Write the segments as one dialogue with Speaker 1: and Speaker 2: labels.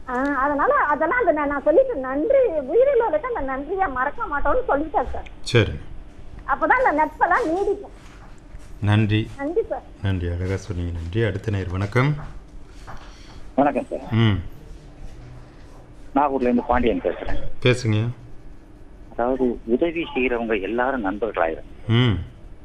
Speaker 1: ஆ, அதனால அதெல்லாம் அந்த நான் நான் சொல்லிட்டேன் நன்றி உயிரில் இருக்க அந்த நன்றியை மறக்க மாட்டோம்னு சொல்லிட்டேன் சார்
Speaker 2: சரி
Speaker 1: அப்பதான் அந்த நட்பெல்லாம் நீடிக்கும்
Speaker 2: நன்றி
Speaker 1: நன்றி சார்
Speaker 2: நன்றி அழகாக சொன்னீங்க நன்றி அடுத்த நேர் வணக்கம்
Speaker 3: வணக்கம் சார்
Speaker 2: ம்
Speaker 3: நாகூர்ல இருந்து பாண்டியன் பேசுறேன்
Speaker 2: பேசுங்க
Speaker 3: அதாவது உதவி செய்யறவங்க எல்லாரும் நண்பர்களாயிரும்
Speaker 2: ம்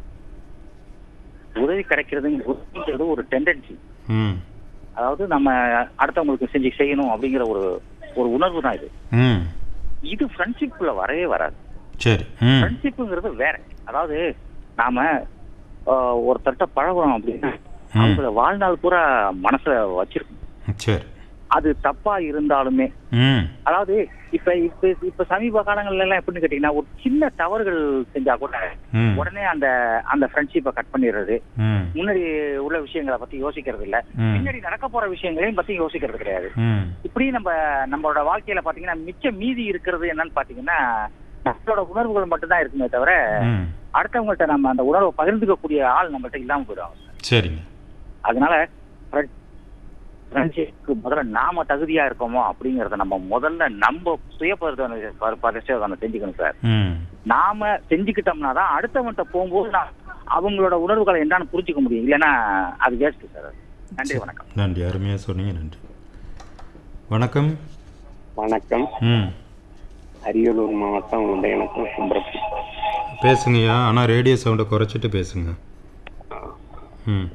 Speaker 3: உதவி கிடைக்கிறதுங்கிறது ஒரு டெண்டன்சி
Speaker 2: ம்
Speaker 3: அதாவது நம்ம அடுத்தவங்களுக்கு செஞ்சு செய்யணும் அப்படிங்கிற ஒரு ஒரு உணர்வு தான் இது
Speaker 2: ம்
Speaker 3: இது ஃப்ரெண்ட்ஷிப்ல வரவே வராது
Speaker 2: சரி ம்
Speaker 3: ஃப்ரெண்ட்ஷிப்புங்கிறது வேற அதாவது நாம ஆஹ், ஒருத்தர்ட்ட பழகுறோம் அப்படின்னா அவங்கள வாழ்நாள் பூரா மனசுல வச்சிருக்கணும்
Speaker 2: சரி
Speaker 3: அது தப்பா இருந்தாலுமே
Speaker 2: ம்
Speaker 3: அதாவது இப்ப இப்ப இப்ப சமீப காலங்கள்ல எல்லாம் எப்படின்னு கேட்டீங்கன்னா ஒரு சின்ன தவறுகள் செஞ்சா கூட
Speaker 2: ம்
Speaker 3: உடனே அந்த அந்த ஃப்ரெண்ட்ஷிப்பை கட் பண்ணிடுறது
Speaker 2: ம்
Speaker 3: முன்னாடி உள்ள விஷயங்களை பத்தி யோசிக்கிறது இல்ல
Speaker 2: ம்.
Speaker 3: பின்னாடி நடக்க போற விஷயங்களையும் பத்தி யோசிக்கிறது கிடையாது
Speaker 2: ம்
Speaker 3: இப்படி நம்ம நம்மளோட வாழ்க்கையில பாத்தீங்கன்னா மிச்ச மீதி இருக்கிறது என்னன்னு பாத்தீங்கன்னா நம்மளோட உணர்வுகள் மட்டும்தான் இருக்குமே தவிர
Speaker 2: ம்
Speaker 3: அடுத்தவங்கள்ட்ட நம்ம அந்த உணர்வை பகிர்ந்துக்கக்கூடிய ஆள் நம்மள்ட்ட இல்லாம போயிடுவாங்க
Speaker 2: சரிங்க
Speaker 3: அதனால ஃப்ரெண்ட்ஷிப்க்கு முதல்ல நாம தகுதியா இருக்கோமோ அப்படிங்கறத நம்ம முதல்ல நம்ம சுய பரிசோதனை பரிசோதனை செஞ்சுக்கணும் சார்
Speaker 2: ம்
Speaker 3: நாம செஞ்சுக்கிட்டோம்னா தான் அடுத்தவன்கிட்ட போகும்போது நான் அவங்களோட உணர்வுகளை என்னன்னு புரிஞ்சுக்க முடியும் இல்லைன்னா அது வேஸ்ட் சார் நன்றி வணக்கம்
Speaker 2: நன்றி அருமையாக சொன்னீங்க நன்றி வணக்கம்
Speaker 4: வணக்கம்
Speaker 2: ம்
Speaker 4: அரியலூர் மாவட்டம் உதயநத்தம் சுப்பிரமணியம்
Speaker 2: பேசுங்கய்யா ஆனால் ரேடியோ சவுண்டை குறைச்சிட்டு பேசுங்க ம்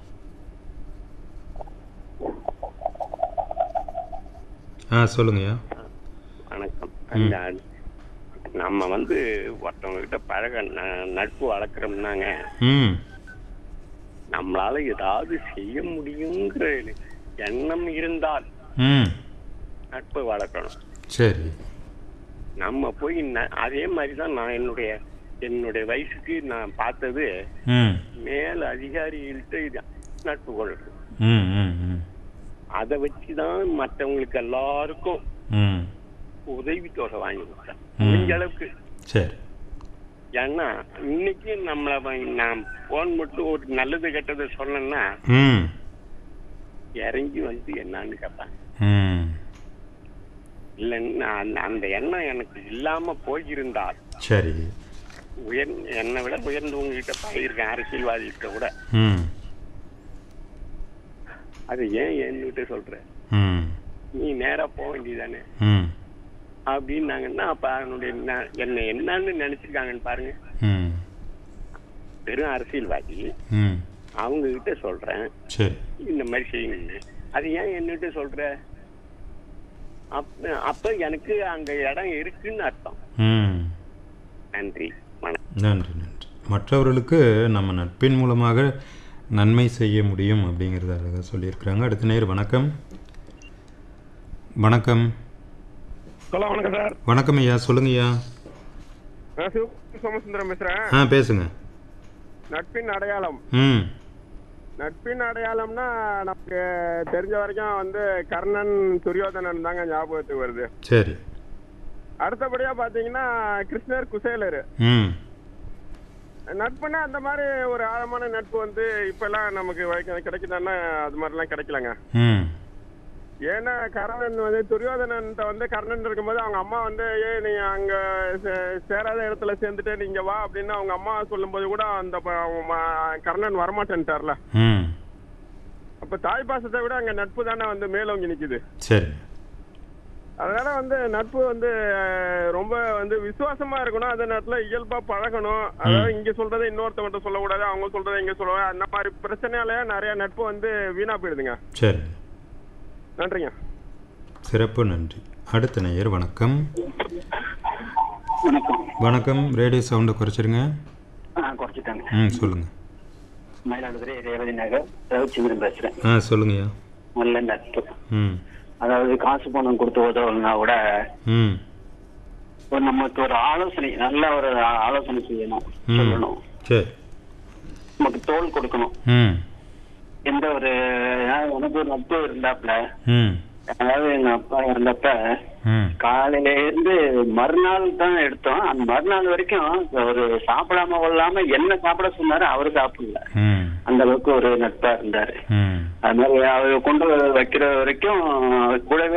Speaker 2: ஆ சொல்லுங்கய்யா
Speaker 4: வணக்கம் அந்த நம்ம வந்து ஒருத்தவங்க கிட்ட பழக ந- நட்பு வளர்க்குறோம்னாங்க
Speaker 2: ம்
Speaker 4: நம்மளால ஏதாவது செய்ய முடியுங்கிற எண்ணம் இருந்தால்
Speaker 2: ம்
Speaker 4: நட்பு வளர்க்கணும்
Speaker 2: சரி
Speaker 4: நம்ம போய் ந- அதே மாதிரி தான் நான் என்னுடைய என்னுடைய வயசுக்கு நான் பார்த்தது
Speaker 2: ம்
Speaker 4: மேல் அதிகாரிகள்கிட்ட இது நட்பு கொள்றது
Speaker 2: ம் ம் ம்
Speaker 4: அதை வச்சு தான் மற்றவங்களுக்கு எல்லாருக்கும்
Speaker 2: ம்
Speaker 4: உதவித்தொகை வாங்கி கொடுத்தேன்
Speaker 2: ம்.
Speaker 4: முடிஞ்ச அளவுக்கு
Speaker 2: சரி
Speaker 4: ஏன்னா இன்னைக்கு நம்மள வ- நான் போன் மட்டும் ஒரு நல்லது கெட்டது சொன்னேன்னா
Speaker 2: ம்
Speaker 4: இறங்கி வந்து என்னன்னு கேட்பாங்க
Speaker 2: ம்
Speaker 4: இல்லைன்னா அந்த- அந்த எண்ணம் எனக்கு இல்லாம போயிருந்தால்
Speaker 2: சரி
Speaker 4: உயர் என்னை விட உயர்ந்தவங்க கிட்ட பழகிருக்கேன் அரசியல்வாதி கிட்ட கூட
Speaker 2: ம்
Speaker 4: அது ஏன் என்கிட்ட சொல்ற
Speaker 2: ம்
Speaker 4: நீ நேரா போக வேண்டியதானே
Speaker 2: ம்
Speaker 4: அப்படின்னாங்கன்னா அப்ப அதனுடைய ந- என்னை என்னன்னு நினைச்சிருக்காங்கன்னு பாருங்க
Speaker 2: ம்
Speaker 4: வெறும் அரசியல்வாதி
Speaker 2: ம்
Speaker 4: அவங்க கிட்ட சொல்றேன்
Speaker 2: சரி
Speaker 4: இந்த மாதிரி செய்யணும்னு அது ஏன் என்னகிட்ட சொல்ற அப்ப அப்ப எனக்கு அங்க இடம் இருக்குன்னு அர்த்தம்
Speaker 2: ம்
Speaker 4: நன்றி வணக்கம்
Speaker 2: நன்றி நன்றி மற்றவர்களுக்கு நம்ம நட்பின் மூலமாக நன்மை செய்ய முடியும் அப்படிங்கிறத அழகாக சொல்லியிருக்கிறாங்க அடுத்த நேர் வணக்கம் வணக்கம்
Speaker 5: ஹலோ வணக்கம் சார்
Speaker 2: வணக்கம் ஐயா சொல்லுங்க ஐயா
Speaker 5: நான் சிவ சோமசுந்தரம் பேசுறேன்
Speaker 2: ஆ பேசுங்க
Speaker 5: நட்பின் அடையாளம்
Speaker 2: ம்
Speaker 5: நட்பின் அடையாளம்னா நமக்கு தெரிஞ்ச வரைக்கும் வந்து கர்ணன் துரியோதனன் தாங்க ஞாபகத்துக்கு வருது
Speaker 2: சரி
Speaker 5: அடுத்தபடியா பாத்தீங்கன்னா கிருஷ்ணர் குசேலர்
Speaker 2: ம்
Speaker 5: நட்புனா அந்த மாதிரி ஒரு ஆழமான நட்பு வந்து இப்பெல்லாம் நமக்கு வைக்க- கிடைக்குதான்னா அது மாதிரிலாம் கிடைக்கலங்க
Speaker 2: ம்
Speaker 5: ஏன்னா கர்ணன் வந்து துரியோதனன்ட்ட வந்து கர்ணன் இருக்கும்போது அவங்க அம்மா வந்து ஏ நீ அங்க சே- சேராத இடத்துல சேர்ந்துட்டு நீங்க வா அப்படின்னு அவங்க அம்மா சொல்லும்போது கூட அந்த ப- அவன் ம- கர்ணன் வரமாட்டேன்ட்டார்ல
Speaker 2: ம்
Speaker 5: அப்ப தாய் பாசத்தை விட அங்க நட்பு தானே வந்து மேலோங்கி நிக்குது
Speaker 2: சரி
Speaker 5: அதனால வந்து நட்பு வந்து அஹ், ரொம்ப வந்து விசுவாசமா இருக்கணும் அதே நேரத்துல இயல்பா பழகணும் அதாவது இங்க சொல்றதை இன்னொருத்தவங்க சொல்லக்கூடாது அவங்க சொல்றதை இங்க சொல்லுவாங்க அந்த மாதிரி பிரச்சனையால நிறைய நட்பு வந்து வீணா போயிடுதுங்க
Speaker 2: சரி
Speaker 5: நன்றிங்க
Speaker 2: சிறப்பு நன்றி அடுத்த நேயர் வணக்கம்
Speaker 3: வணக்கம்
Speaker 2: வணக்கம் ரேடியோ சவுண்டை குறைச்சிருங்க
Speaker 3: குறைச்சிட்டாங்க
Speaker 2: ம் சொல்லுங்க
Speaker 3: மயிலாடுதுறை ரேவதி நகர் ரவிச்சந்திரன் பேசுறேன்
Speaker 2: ஆ சொல்லுங்கய்யா
Speaker 3: நல்ல நட்பு
Speaker 2: ம்
Speaker 3: அதாவது காசு பணம் கொடுத்து உதவலனா கூட
Speaker 2: ம்
Speaker 3: ஒரு நமக்கு ஒரு ஆலோசனை நல்ல ஒரு ஆ- ஆலோசனை செய்யணும்
Speaker 2: ம்
Speaker 3: சொல்லணும்
Speaker 2: சரி
Speaker 3: நமக்கு தோல் கொடுக்கணும்
Speaker 2: ம்
Speaker 3: எந்த ஒரு அதாவது எனக்கு ஒரு நட்பு இருந்தாப்ல
Speaker 2: ம்
Speaker 3: அதாவது எங்க அப்பா இருந்தப்ப
Speaker 2: ம்
Speaker 3: காலையில இருந்து மறுநாள் தான் எடுத்தோம் அந்த மறுநாள் வரைக்கும் ஒரு சாப்பிடாம கொள்ளாம என்ன சாப்பிட சொன்னாரு அவரு சாப்பிடல
Speaker 2: ம்
Speaker 3: அந்த அளவுக்கு ஒரு நட்பா இருந்தாரு
Speaker 2: ம்
Speaker 3: அது மாதிரி அவர் கொண்டு வைக்கிற வரைக்கும் கூடவே